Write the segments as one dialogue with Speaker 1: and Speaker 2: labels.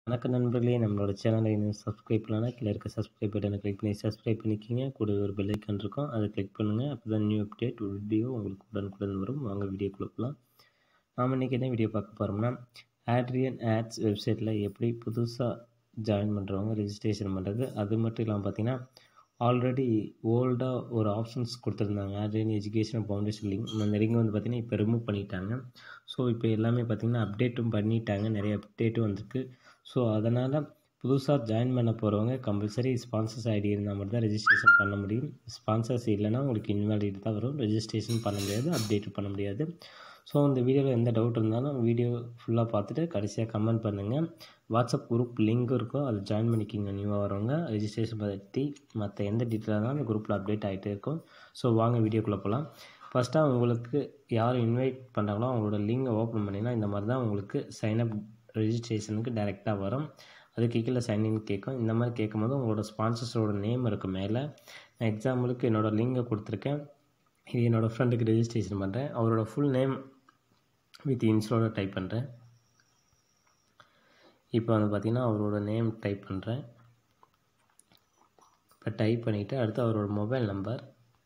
Speaker 1: வணக்கம் நண்பர்களே நம்மளோட சேனலை இன்னும் சப்ஸ்கிரைப் பண்ணலன்னா கீழே இருக்க சப்ஸ்கிரைப் பட்டனை கிளிக் பண்ணி சப்ஸ்கிரைப் பண்ணிக்கிங்க கூட ஒரு பெல் ஐக்கான் இருக்கும் அதை கிளிக் பண்ணுங்கள் அப்போ தான் நியூ அப்டேட் வீடியோ உங்களுக்கு உடனுக்குடன் வரும் வாங்க வீடியோ கொடுக்கலாம் நாம் இன்றைக்கி என்ன வீடியோ பார்க்க போகிறோம்னா ஆட்ரியன் ஆட்ஸ் வெப்சைட்டில் எப்படி புதுசாக ஜாயின் பண்ணுறவங்க ரெஜிஸ்ட்ரேஷன் பண்ணுறது அது மட்டும் இல்லாமல் பார்த்தீங்கன்னா ஆல்ரெடி ஓல்டாக ஒரு ஆப்ஷன்ஸ் கொடுத்துருந்தாங்க ஆட்ரியன் எஜுகேஷன் ஃபவுண்டேஷன் லிங்க் அந்த லிங்க் வந்து பார்த்திங்கன்னா இப்போ ரிமூவ் பண்ணிட்டாங்க ஸோ இப்போ எல்லாமே பார்த்திங்கன்னா அப்டேட்டும் பண்ணிட்டாங்க நிறைய அப்டேட்டும் வந்திருக்கு ஸோ அதனால் புதுசாக ஜாயின் பண்ண போகிறவங்க கம்பல்சரி ஸ்பான்சர்ஸ் ஐடி இருந்தால் மட்டும் தான் ரெஜிஸ்ட்ரேஷன் பண்ண முடியும் ஸ்பான்சர்ஸ் இல்லைன்னா உங்களுக்கு இன்வாலிட் தான் வரும் ரெஜிஸ்ட்ரேஷன் பண்ண முடியாது அப்டேட் பண்ண முடியாது ஸோ இந்த வீடியோவில் எந்த டவுட் இருந்தாலும் வீடியோ ஃபுல்லாக பார்த்துட்டு கடைசியாக கமெண்ட் பண்ணுங்கள் வாட்ஸ்அப் குரூப் லிங்க் இருக்கும் அதில் ஜாயின் பண்ணிக்கிங்க நியூவாக வரவங்க ரெஜிஸ்ட்ரேஷன் பற்றி மற்ற எந்த டீட்டெயிலாக இருந்தாலும் அந்த குரூப்பில் அப்டேட் ஆகிட்டே இருக்கும் ஸோ வாங்க வீடியோக்குள்ளே போகலாம் ஃபஸ்ட்டாக உங்களுக்கு யார் இன்வைட் பண்ணுறாங்களோ அவங்களோட லிங்கை ஓப்பன் பண்ணிங்கன்னா இந்த மாதிரி தான் உங்களுக்கு சைன்அப் ரெஜிஸ்ட்ரேஷனுக்கு டைரெக்டாக வரும் அதுக்கு கீழே சைன்இன் கேட்கும் இந்த மாதிரி கேட்கும்போது உங்களோட ஸ்பான்சர்ஸோட நேம் இருக்கும் மேலே நான் எக்ஸாம்பிளுக்கு என்னோடய லிங்கை கொடுத்துருக்கேன் இது என்னோடய ஃப்ரெண்டுக்கு ரெஜிஸ்ட்ரேஷன் பண்ணுறேன் அவரோட ஃபுல் நேம் வித் இன்ஸ்லோட டைப் பண்ணுறேன் இப்போ வந்து பார்த்திங்கன்னா அவரோட நேம் டைப் பண்ணுறேன் இப்போ டைப் பண்ணிவிட்டு அடுத்து அவரோட மொபைல் நம்பர்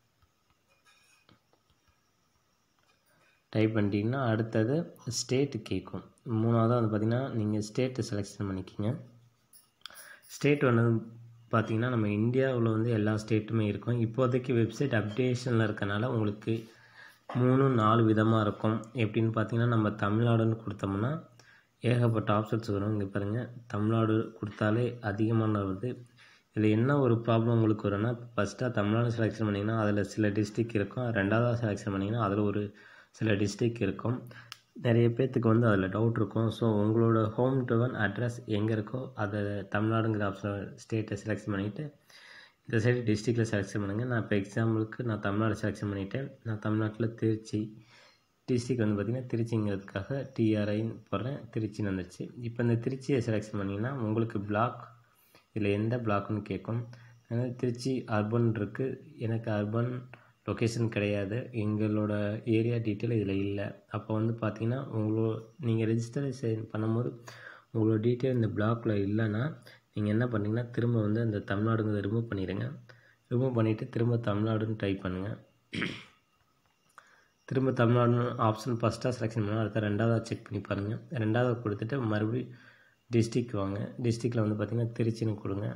Speaker 1: டைப் பண்ணிட்டீங்கன்னா அடுத்தது ஸ்டேட்டு கேட்கும் மூணாவது வந்து பார்த்திங்கன்னா நீங்கள் ஸ்டேட்டு செலெக்ஷன் பண்ணிக்கிங்க ஸ்டேட் வந்து பார்த்திங்கன்னா நம்ம இந்தியாவில் வந்து எல்லா ஸ்டேட்டுமே இருக்கும் இப்போதைக்கு வெப்சைட் அப்டேஷனில் இருக்கனால உங்களுக்கு மூணு நாலு விதமாக இருக்கும் எப்படின்னு பார்த்தீங்கன்னா நம்ம தமிழ்நாடுன்னு கொடுத்தோம்னா ஏகப்பட்ட ஆப்ஷன்ஸ் வரும் இங்கே பாருங்கள் தமிழ்நாடு கொடுத்தாலே அதிகமான வருது இதில் என்ன ஒரு ப்ராப்ளம் உங்களுக்கு வரும்னா ஃபஸ்ட்டாக தமிழ்நாடு செலெக்ஷன் பண்ணிங்கன்னா அதில் சில டிஸ்ட்ரிக் இருக்கும் ரெண்டாவதாக செலெக்ஷன் பண்ணிங்கன்னா அதில் ஒரு சில டிஸ்ட்ரிக் இருக்கும் நிறைய பேர்த்துக்கு வந்து அதில் டவுட் இருக்கும் ஸோ உங்களோட ஹோம் டவுன் அட்ரஸ் எங்கே இருக்கோ அதை தமிழ்நாடுங்கிற ஆப்ஷன் ஸ்டேட்டை செலெக்ஷன் பண்ணிவிட்டு இந்த சைடு டிஸ்ட்ரிக்டில் செலெக்ஷன் பண்ணுங்கள் நான் இப்போ எக்ஸாம்பிளுக்கு நான் தமிழ்நாடு செலெக்ஷன் பண்ணிவிட்டேன் நான் தமிழ்நாட்டில் திருச்சி டிஸ்ட்ரிக் வந்து பார்த்திங்கன்னா திருச்சிங்கிறதுக்காக டிஆர்ஐன்னு போடுறேன் திருச்சின்னு வந்துடுச்சு இப்போ இந்த திருச்சியை செலெக்ஷன் பண்ணிங்கன்னா உங்களுக்கு பிளாக் இதில் எந்த பிளாக்னு கேட்கும் அதனால் திருச்சி அர்பன் இருக்குது எனக்கு அர்பன் லொக்கேஷன் கிடையாது எங்களோட ஏரியா டீட்டெயில் இதில் இல்லை அப்போ வந்து பார்த்தீங்கன்னா உங்களோ நீங்கள் ரெஜிஸ்டரேஷன் பண்ணும்போது உங்களோட டீட்டெயில் இந்த பிளாக்கில் இல்லைன்னா நீங்கள் என்ன பண்ணிங்கன்னா திரும்ப வந்து அந்த தமிழ்நாடுங்கிறத ரிமூவ் பண்ணிடுங்க ரிமூவ் பண்ணிவிட்டு திரும்ப தமிழ்நாடுன்னு டைப் பண்ணுங்கள் திரும்ப தமிழ்நாடுன்னு ஆப்ஷன் ஃபஸ்ட்டாக செலெக்ஷன் பண்ணால் அடுத்த ரெண்டாவதாக செக் பண்ணி பாருங்கள் ரெண்டாவது கொடுத்துட்டு மறுபடியும் டிஸ்ட்ரிக் வாங்க டிஸ்ட்ரிக்டில் வந்து பார்த்திங்கன்னா திருச்சின்னு கொடுங்க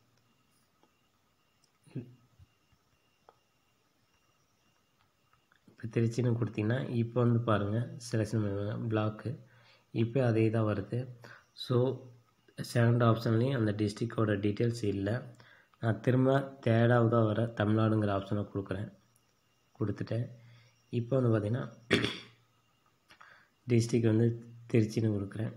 Speaker 1: இப்போ திருச்சின்னு கொடுத்தீங்கன்னா இப்போ வந்து பாருங்கள் செலெக்ஷன் பண்ணுவாங்க பிளாக்கு இப்போ அதே தான் வருது ஸோ செகண்ட் ஆப்ஷன்லேயும் அந்த டிஸ்ட்ரிக்டோட டீட்டெயில்ஸ் இல்லை நான் திரும்ப தேர்டாவதாக வர தமிழ்நாடுங்கிற ஆப்ஷனை கொடுக்குறேன் கொடுத்துட்டேன் இப்போ வந்து பார்த்திங்கன்னா டிஸ்ட்ரிக் வந்து திருச்சின்னு கொடுக்குறேன்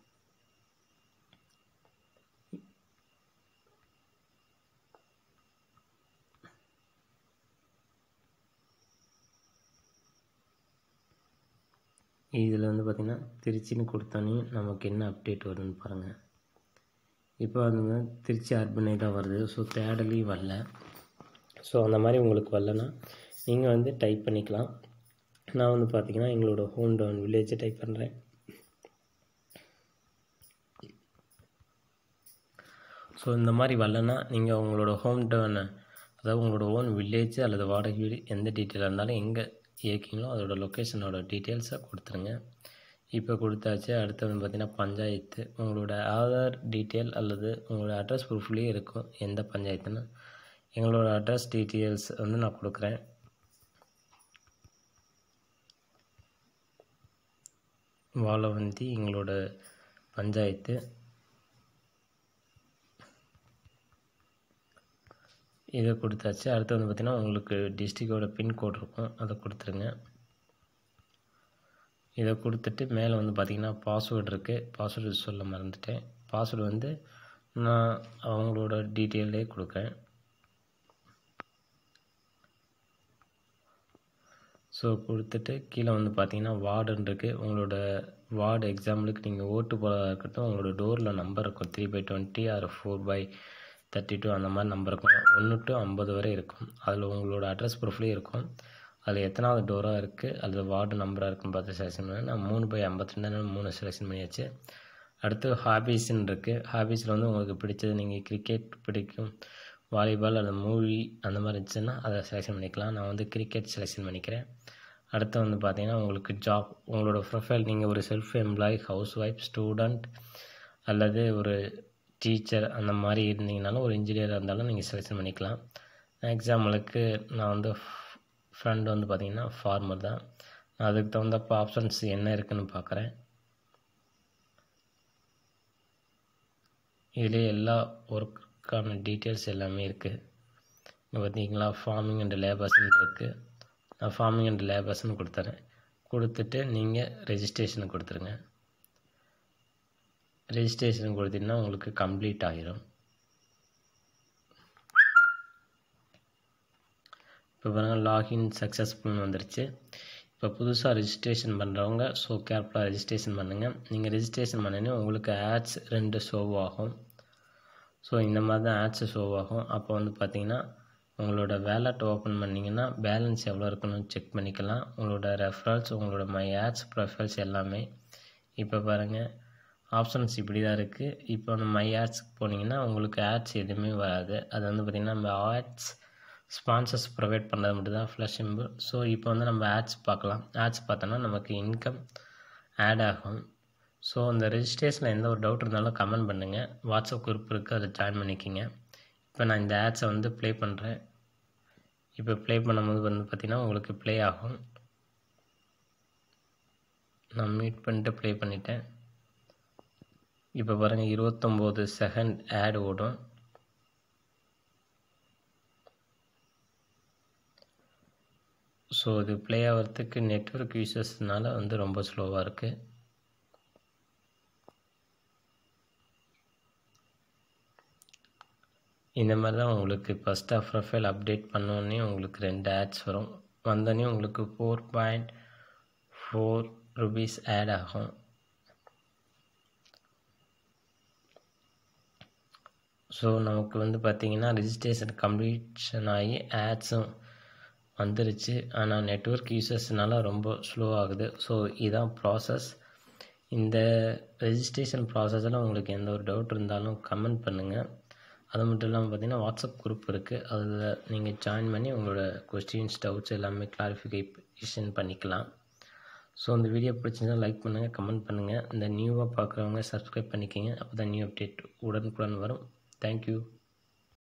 Speaker 1: இதில் வந்து பார்த்திங்கன்னா திருச்சின்னு கொடுத்தோன்னே நமக்கு என்ன அப்டேட் வருதுன்னு பாருங்கள் இப்போ வந்து திருச்சி அர்பனே தான் வருது ஸோ தேடலையும் வரல ஸோ அந்த மாதிரி உங்களுக்கு வரலன்னா நீங்கள் வந்து டைப் பண்ணிக்கலாம் நான் வந்து பார்த்திங்கன்னா எங்களோட ஹோம் டவுன் வில்லேஜை டைப் பண்ணுறேன் ஸோ இந்த மாதிரி வரலன்னா நீங்கள் உங்களோட ஹோம் டவுனை அதாவது உங்களோட ஓன் வில்லேஜ் அல்லது வாடகை வீடு எந்த டீட்டெயிலாக இருந்தாலும் எங்கே இருக்கீங்களோ அதோட லொக்கேஷனோட டீட்டெயில்ஸை கொடுத்துருங்க இப்போ கொடுத்தாச்சு அடுத்து வந்து பார்த்திங்கன்னா பஞ்சாயத்து உங்களோட ஆதார் டீட்டெயில் அல்லது உங்களோட அட்ரஸ் ப்ரூஃப்லேயே இருக்கும் எந்த பஞ்சாயத்துன்னு எங்களோட அட்ரஸ் டீட்டெயில்ஸ் வந்து நான் கொடுக்குறேன் வாழவந்தி எங்களோட பஞ்சாயத்து இதை கொடுத்தாச்சு அடுத்து வந்து பார்த்திங்கன்னா உங்களுக்கு டிஸ்ட்ரிக்டோட பின்கோட் இருக்கும் அதை கொடுத்துருங்க இதை கொடுத்துட்டு மேலே வந்து பார்த்திங்கன்னா பாஸ்வேர்டு இருக்குது பாஸ்வேர்டு சொல்ல மறந்துட்டேன் பாஸ்வேர்டு வந்து நான் அவங்களோட டீட்டெயிலே கொடுக்குறேன் ஸோ கொடுத்துட்டு கீழே வந்து பார்த்தீங்கன்னா வார்டுன்னு இருக்குது உங்களோட வார்டு எக்ஸாம்பிளுக்கு நீங்கள் ஓட்டு போகிறதா இருக்கட்டும் உங்களோட டோரில் நம்பர் இருக்கும் three by twenty R four by thirty two அந்த மாதிரி நம்பர் இருக்கும் ஒன்று டு ஐம்பது வரை இருக்கும் அதில் உங்களோட அட்ரஸ் ப்ரூஃப்லேயே இருக்கும் அதில் எத்தனாவது டோராக இருக்குது அல்லது வார்டு நம்பராக இருக்குன்னு பார்த்து செலெக்ஷன் பண்ணேன் நான் மூணு பை ஐம்பத்தி ரெண்டு மூணு செலெக்ஷன் பண்ணியாச்சு அடுத்து ஹாபீஸ்ன்னு இருக்குது ஹாபீஸில் வந்து உங்களுக்கு பிடிச்சது நீங்கள் கிரிக்கெட் பிடிக்கும் வாலிபால் அல்லது மூவி அந்த மாதிரி இருந்துச்சுன்னா அதை செலெக்ஷன் பண்ணிக்கலாம் நான் வந்து கிரிக்கெட் செலெக்ஷன் பண்ணிக்கிறேன் அடுத்து வந்து பார்த்தீங்கன்னா உங்களுக்கு ஜாப் உங்களோட ப்ரொஃபைல் நீங்கள் ஒரு self employ housewife student அல்லது ஒரு டீச்சர் அந்த மாதிரி இருந்தீங்கனாலும் ஒரு இன்ஜினியராக இருந்தாலும் நீங்கள் செலெக்ஷன் பண்ணிக்கலாம் எக்ஸாம்பிளுக்கு நான் வந்து ஃப்ரெண்ட் வந்து பார்த்திங்கன்னா ஃபார்மர் தான் நான் அதுக்கு தகுந்தப்போ ஆப்ஷன்ஸ் என்ன இருக்குதுன்னு பார்க்குறேன் இதிலே எல்லா ஒர்க்கான டீட்டெயில்ஸ் எல்லாமே இருக்குது இங்கே பார்த்தீங்களா ஃபார்மிங் அண்ட் லேபர்ஸ்ன்னு இருக்குது நான் ஃபார்மிங் அண்ட் லேபர்ஸ்னு கொடுத்துறேன் கொடுத்துட்டு நீங்கள் ரெஜிஸ்ட்ரேஷன் கொடுத்துருங்க ரெஜிஸ்ட்ரேஷன் கொடுத்தீங்கன்னா உங்களுக்கு கம்ப்ளீட் ஆகிரும் இப்போ பாருங்கள் லாகின் சக்ஸஸ்ஃபுல்னு வந்துருச்சு இப்போ புதுசாக ரெஜிஸ்ட்ரேஷன் பண்ணுறவங்க ஸோ கேர்ஃபுல்லாக ரெஜிஸ்ட்ரேஷன் பண்ணுங்கள் நீங்கள் ரெஜிஸ்ட்ரேஷன் பண்ணனே உங்களுக்கு ஆட்ஸ் ரெண்டு ஷோ ஆகும் ஸோ இந்த மாதிரி தான் ஆட்ஸ் ஷோ ஆகும் அப்போ வந்து பார்த்தீங்கன்னா உங்களோட வேலட் ஓப்பன் பண்ணிங்கன்னா பேலன்ஸ் எவ்வளோ இருக்குன்னு செக் பண்ணிக்கலாம் உங்களோட ரெஃபரல்ஸ் உங்களோட மை ஆட்ஸ் ப்ரொஃபைல்ஸ் எல்லாமே இப்போ பாருங்கள் ஆப்ஷன்ஸ் இப்படி தான் இருக்குது இப்போ வந்து மை ஆட்ஸ்க்கு போனீங்கன்னா உங்களுக்கு ஆட்ஸ் எதுவுமே வராது அது வந்து பார்த்திங்கன்னா நம்ம ஆட்ஸ் ஸ்பான்சர்ஸ் ப்ரொவைட் பண்ணுறது மட்டும் தான் ஃப்ளஷ் சிம்பிள் ஸோ இப்போ வந்து நம்ம ஆட்ஸ் பார்க்கலாம் ஆட்ஸ் பார்த்தோன்னா நமக்கு இன்கம் ஆட் ஆகும் ஸோ அந்த ரெஜிஸ்ட்ரேஷனில் எந்த ஒரு டவுட் இருந்தாலும் கமெண்ட் பண்ணுங்கள் வாட்ஸ்அப் குரூப் இருக்குது அதை ஜாயின் பண்ணிக்கிங்க இப்போ நான் இந்த ஆட்ஸை வந்து ப்ளே பண்ணுறேன் இப்போ ப்ளே பண்ணும்போது வந்து பார்த்திங்கன்னா உங்களுக்கு ப்ளே ஆகும் நான் மீட் பண்ணிட்டு ப்ளே பண்ணிட்டேன் இப்போ பாருங்கள் இருபத்தொம்போது செகண்ட் ஆட் ஓடும் ஸோ இது ப்ளே ஆகிறதுக்கு நெட்ஒர்க் யூசஸ்னால வந்து ரொம்ப ஸ்லோவாக இருக்குது இந்த மாதிரி தான் உங்களுக்கு ஃபஸ்ட்டாக ப்ரொஃபைல் அப்டேட் பண்ணோடனே உங்களுக்கு ரெண்டு ஆட்ஸ் வரும் வந்தோடனே உங்களுக்கு four point four rupees ad ஆகும் ஸோ நமக்கு வந்து பார்த்திங்கன்னா ரிஜிஸ்ட்ரேஷன் கம்ப்ளீஷன் ஆகி ஆட்ஸும் வந்துருச்சு ஆனால் நெட்ஒர்க் யூசஸ்னால ரொம்ப ஸ்லோ ஆகுது ஸோ இதுதான் ப்ராசஸ் இந்த ரெஜிஸ்ட்ரேஷன் ப்ராசஸில் உங்களுக்கு எந்த ஒரு டவுட் இருந்தாலும் கமெண்ட் பண்ணுங்கள் அது மட்டும் இல்லாமல் பார்த்தீங்கன்னா வாட்ஸ்அப் குரூப் இருக்குது அதில் நீங்கள் ஜாயின் பண்ணி உங்களோட கொஸ்டின்ஸ் டவுட்ஸ் எல்லாமே கிளாரிஃபிகேஷன் பண்ணிக்கலாம் ஸோ இந்த வீடியோ பிடிச்சிருந்தா லைக் பண்ணுங்கள் கமெண்ட் பண்ணுங்கள் இந்த நியூவாக பார்க்குறவங்க சப்ஸ்கிரைப் பண்ணிக்கோங்க அப்போ தான் நியூ அப்டேட் உடனுக்குடன் வரும் தேங்க்யூ